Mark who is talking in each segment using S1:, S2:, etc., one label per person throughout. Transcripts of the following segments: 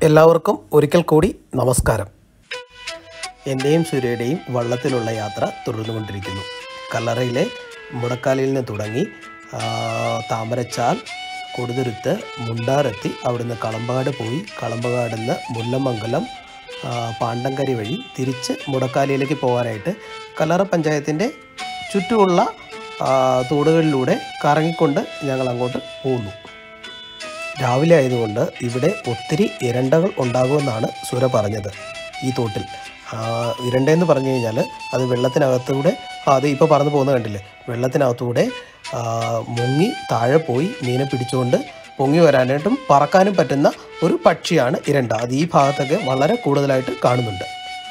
S1: എല്ലാവർക്കും ഒരിക്കൽ കൂടി നമസ്കാരം എൻ്റെയും സൂര്യയുടെയും വള്ളത്തിലുള്ള യാത്ര തുടർന്നുകൊണ്ടിരിക്കുന്നു കല്ലറയിലെ മുടക്കാലിൽ നിന്ന് തുടങ്ങി ആ, താമരച്ചാൽ കൊടുതുരുത്ത് മുണ്ടാറെത്തി അവിടുന്ന് കളമ്പകാട് പോയി കളമ്പകാട് നിന്ന് മുല്ലമംഗലം ആ, പാണ്ടങ്കരി വഴി തിരിച്ച് മുടക്കാലിയിലേക്ക് പോകാനായിട്ട് കല്ലറ പഞ്ചായത്തിൻ്റെ ചുറ്റുമുള്ള ആ, തോടുകളിലൂടെ കറങ്ങിക്കൊണ്ട് ഞങ്ങൾ അങ്ങോട്ട് പോകുന്നു രാവിലെ ആയതുകൊണ്ട് ഇവിടെ ഒത്തിരി ഇരണ്ടകൾ ഉണ്ടാകുമെന്നാണ് സുര പറഞ്ഞത് ഈ തോട്ടിൽ ആ, ഇരണ്ടെന്ന് പറഞ്ഞു കഴിഞ്ഞാൽ അത് വെള്ളത്തിനകത്തൂടെ ആ, അത് ഇപ്പോൾ പറന്നു പോകുന്ന കണ്ടില്ലേ വെള്ളത്തിനകത്തൂടെ ആ, മുങ്ങി താഴെ പോയി മീനെ പിടിച്ചുകൊണ്ട് പൊങ്ങി വരാനായിട്ടും പറക്കാനും പറ്റുന്ന ഒരു പക്ഷിയാണ് ഇരണ്ട അത് ഈ ഭാഗത്തൊക്കെ വളരെ കൂടുതലായിട്ട് കാണുന്നുണ്ട്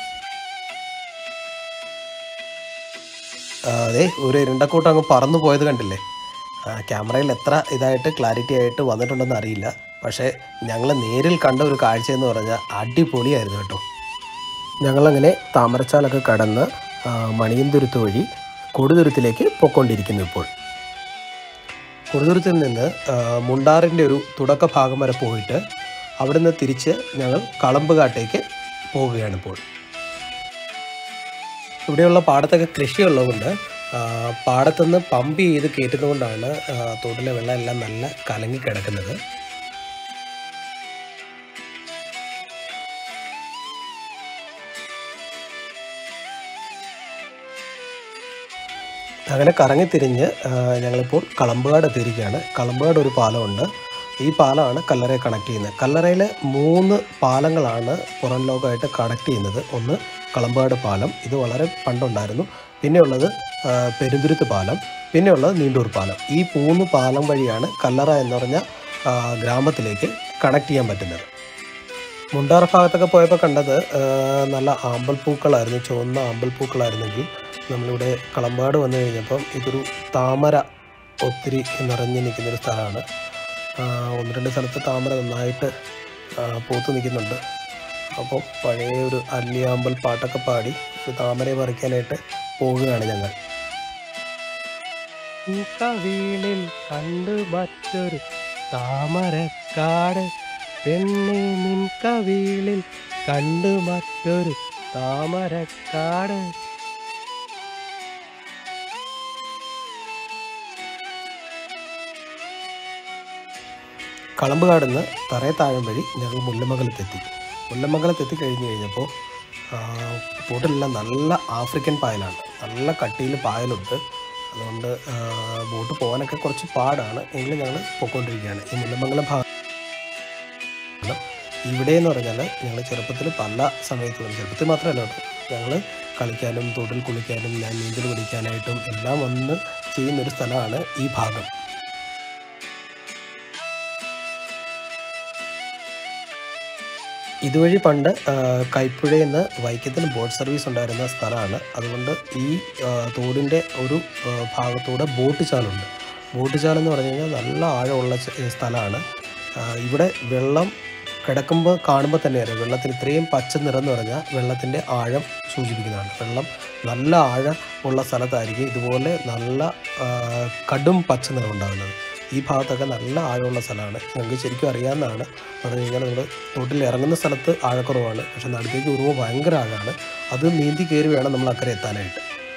S1: ആ, അതെ ഒരു ഇരണ്ടക്കൂട്ടം അങ്ങ് പറന്നു പോയത് കണ്ടില്ലേ ആ, ക്യാമറയിൽ എത്ര ഇതായിട്ട് ക്ലാരിറ്റി ആയിട്ട് വന്നിട്ടുണ്ടെന്ന് അറിയില്ല പക്ഷേ ഞങ്ങൾ നേരിൽ കണ്ട ഒരു കാഴ്ച എന്ന് പറഞ്ഞാൽ അടിപൊളിയായിരുന്നു കേട്ടോ ഞങ്ങളങ്ങനെ താമരച്ചാലൊക്കെ കടന്ന് ആ, മണിയന്തുരുത്ത് വഴി കൊടുതുരുത്തിലേക്ക് പൊയ്ക്കൊണ്ടിരിക്കുന്നു ഇപ്പോൾ കൊടുതുരുത്തിൽ നിന്ന് ആ, മുണ്ടാറിൻ്റെ ഒരു തുടക്ക ഭാഗം വരെ പോയിട്ട് അവിടുന്ന് തിരിച്ച് ഞങ്ങൾ കളമ്പുകാട്ടേക്ക് പോവുകയാണ് ഇപ്പോൾ ഇവിടെയുള്ള പാടത്തൊക്കെ കൃഷിയുള്ളതുകൊണ്ട് ആ, പാടത്തുനിന്ന് പമ്പ് ചെയ്ത് കയറ്റുന്നതുകൊണ്ടാണ് ആ, തോട്ടിലെ വെള്ളം എല്ലാം നല്ല കലങ്ങി കിടക്കുന്നത് അങ്ങനെ കറങ്ങി തിരിഞ്ഞ് ആ, ഞങ്ങളിപ്പോൾ കളമ്പുകാട് എത്തിയിരിക്കുകയാണ് കളമ്പുകാട് ഒരു പാലമുണ്ട് ഈ പാലമാണ് കല്ലറയെ കണക്ട് ചെയ്യുന്നത് കല്ലറയിലെ മൂന്ന് പാലങ്ങളാണ് പുറം ലോകമായിട്ട് കണക്ട് ചെയ്യുന്നത് ഒന്ന് കളമ്പുകാട് പാലം ഇത് വളരെ പണ്ടുണ്ടായിരുന്നു പിന്നെയുള്ളത് ആ, പെരുന്തുരുത്ത് പാലം പിന്നെയുള്ളത് നീണ്ടൂർ പാലം ഈ മൂന്ന് പാലം വഴിയാണ് കല്ലറ എന്ന് പറഞ്ഞ ആ, ഗ്രാമത്തിലേക്ക് കണക്ട് ചെയ്യാൻ പറ്റുന്നത് മുണ്ടാർ ഭാഗത്തൊക്കെ പോയപ്പോൾ കണ്ടത് ആ, നല്ല ആമ്പൽപ്പൂക്കളായിരുന്നു ചുവന്ന ആമ്പൽപ്പൂക്കളായിരുന്നെങ്കിൽ നമ്മളിവിടെ കളമ്പാട് വന്നു കഴിഞ്ഞപ്പം ഇതൊരു താമര ഒത്തിരി നിറഞ്ഞു നിൽക്കുന്നൊരു സ്ഥലമാണ് ആ, ഒന്ന് രണ്ട് സ്ഥലത്ത് താമര നന്നായിട്ട് ആ, പൂത്ത് നിൽക്കുന്നുണ്ട് അപ്പോൾ പഴയ ഒരു അല്ലിയാമ്പൽ പാട്ടൊക്കെ പാടി ഒരു താമരയെ പറിക്കാനായിട്ട് പോവുകയാണ് ഞങ്ങൾ
S2: കവിളിൽ കണ്ടു മറ്റൊരു താമരക്കാട് പെണ്ണെ നിൻ കവിളിൽ കണ്ടു മറ്റൊരു താമരക്കാട്
S1: കളമ്പുകാട് നിന്ന് തറയെ താഴം വഴി ഞങ്ങൾ മുല്ലമംഗലത്തെത്തി മുല്ലമംഗലത്തെത്തി കഴിഞ്ഞ് കഴിഞ്ഞപ്പോൾ ആ, ബോട്ടിലെല്ലാം നല്ല ആഫ്രിക്കൻ പായലാണ് നല്ല കട്ടിയിൽ പായലുണ്ട് അതുകൊണ്ട് ആ, ബോട്ട് പോകാനൊക്കെ കുറച്ച് പാടാണ് എങ്കിലും ഞങ്ങൾ പോയിക്കൊണ്ടിരിക്കുകയാണ് ഈ മുല്ലമംഗലം ഭാഗം ഇവിടെ എന്ന് പറഞ്ഞാൽ ഞങ്ങൾ ചെറുപ്പത്തിൽ പല സമയത്തും ചെറുപ്പത്തിൽ മാത്രമല്ല കേട്ടോ ഞങ്ങൾ കളിക്കാനും തോട്ടിൽ കുളിക്കാനും ഞാൻ നീന്തൽ പഠിക്കാനായിട്ടും എല്ലാം വന്ന് ചെയ്യുന്നൊരു സ്ഥലമാണ് ഈ ഭാഗം ഇതുവഴി പണ്ട് ആ, കൈപ്പുഴയിൽ നിന്ന് വൈക്കത്തിന് ബോട്ട് സർവീസ് ഉണ്ടായിരുന്ന സ്ഥലമാണ് അതുകൊണ്ട് ഈ ആ, തോടിൻ്റെ ഒരു ആ, ഭാഗത്തൂടെ ബോട്ട് ചാലുണ്ട് ബോട്ട് ചാൽ എന്ന് പറഞ്ഞു കഴിഞ്ഞാൽ നല്ല ആഴമുള്ള ച- ഏ, സ്ഥലമാണ് ആ, ഇവിടെ വെള്ളം കിടക്കുമ്പോൾ കാണുമ്പോൾ തന്നെ അറിയാം വെള്ളത്തിന് ഇത്രയും പച്ച നിറം എന്ന് പറഞ്ഞാൽ വെള്ളത്തിൻ്റെ ആഴം സൂചിപ്പിക്കുന്നതാണ് വെള്ളം നല്ല ആഴം ഉള്ള സ്ഥലത്തായിരിക്കും ഇതുപോലെ നല്ല ആ, കടും പച്ച നിറം ഉണ്ടാകുന്നത് ഈ ഭാഗത്തൊക്കെ നല്ല ആഴമുള്ള സ്ഥലമാണ് ഞങ്ങൾക്ക് ശരിക്കും അറിയാവുന്നതാണ് പറഞ്ഞു കഴിഞ്ഞാൽ നമ്മൾ തോട്ടിൽ ഇറങ്ങുന്ന സ്ഥലത്ത് ആഴക്കുറവാണ് പക്ഷെ നടുക്കേക്ക് ഉരുവ ഭയങ്കര ആഴമാണ് അത് നീന്തി കയറി വേണം നമ്മൾ അക്കരെ എത്താനായിട്ട്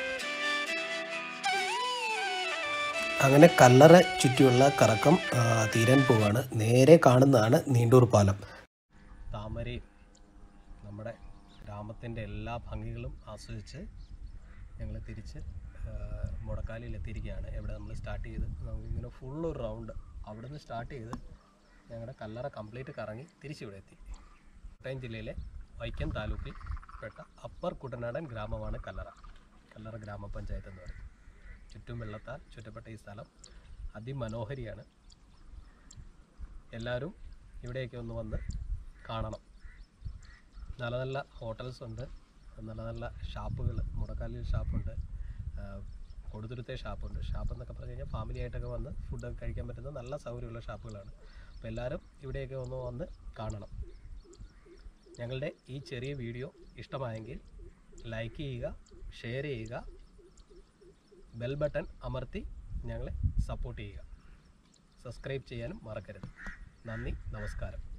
S1: അങ്ങനെ കല്ലറ ചുറ്റിയുള്ള കറക്കം ആ, തീരാൻ പോവുകയാണ് നേരെ കാണുന്നതാണ് നീണ്ടൂർ പാലം
S2: താമരയും നമ്മുടെ ഗ്രാമത്തിൻ്റെ എല്ലാ ഭംഗികളും ആസ്വദിച്ച് ഞങ്ങൾ തിരിച്ച് മുടക്കാലിയിൽ എത്തിയിരിക്കുകയാണ് എവിടെ നമ്മൾ സ്റ്റാർട്ട് ചെയ്ത് നമുക്കിങ്ങനെ ഫുൾ ഒരു റൗണ്ട് അവിടെ നിന്ന് സ്റ്റാർട്ട് ചെയ്ത് ഞങ്ങളുടെ കല്ലറ കംപ്ലീറ്റ് കറങ്ങി തിരിച്ചിവിടെ എത്തി കോട്ടയം ജില്ലയിലെ വൈക്കം താലൂക്കിൽ പെട്ട അപ്പർ കുട്ടനാടൻ ഗ്രാമമാണ് കല്ലറ കല്ലറ ഗ്രാമപഞ്ചായത്ത് എന്ന് പറയും ചുറ്റും വെള്ളത്താൽ ചുറ്റപ്പെട്ട ഈ സ്ഥലം അതിമനോഹരിയാണ് എല്ലാവരും ഇവിടെയൊക്കെ ഒന്ന് വന്ന് കാണണം നല്ല നല്ല ഹോട്ടൽസ് ഉണ്ട് നല്ല നല്ല ഷാപ്പുകൾ മുടക്കാലിൽ ഷാപ്പുണ്ട് കൊടുതുരുത്തെ ഷാപ്പുണ്ട് ഷാപ്പ് എന്നൊക്കെ പറഞ്ഞു കഴിഞ്ഞാൽ ഫാമിലി ആയിട്ടൊക്കെ വന്ന് ഫുഡൊക്കെ കഴിക്കാൻ പറ്റുന്ന നല്ല സൗകര്യമുള്ള ഷാപ്പുകളാണ് അപ്പോൾ എല്ലാവരും ഇവിടെയൊക്കെ ഒന്ന് വന്ന് കാണണം ഞങ്ങളുടെ ഈ ചെറിയ വീഡിയോ ഇഷ്ടമായെങ്കിൽ ലൈക്ക് ചെയ്യുക ഷെയർ ചെയ്യുക ബെൽ ബട്ടൺ അമർത്തി ഞങ്ങളെ സപ്പോർട്ട് ചെയ്യുക സബ്സ്ക്രൈബ് ചെയ്യാനും മറക്കരുത് നന്ദി നമസ്കാരം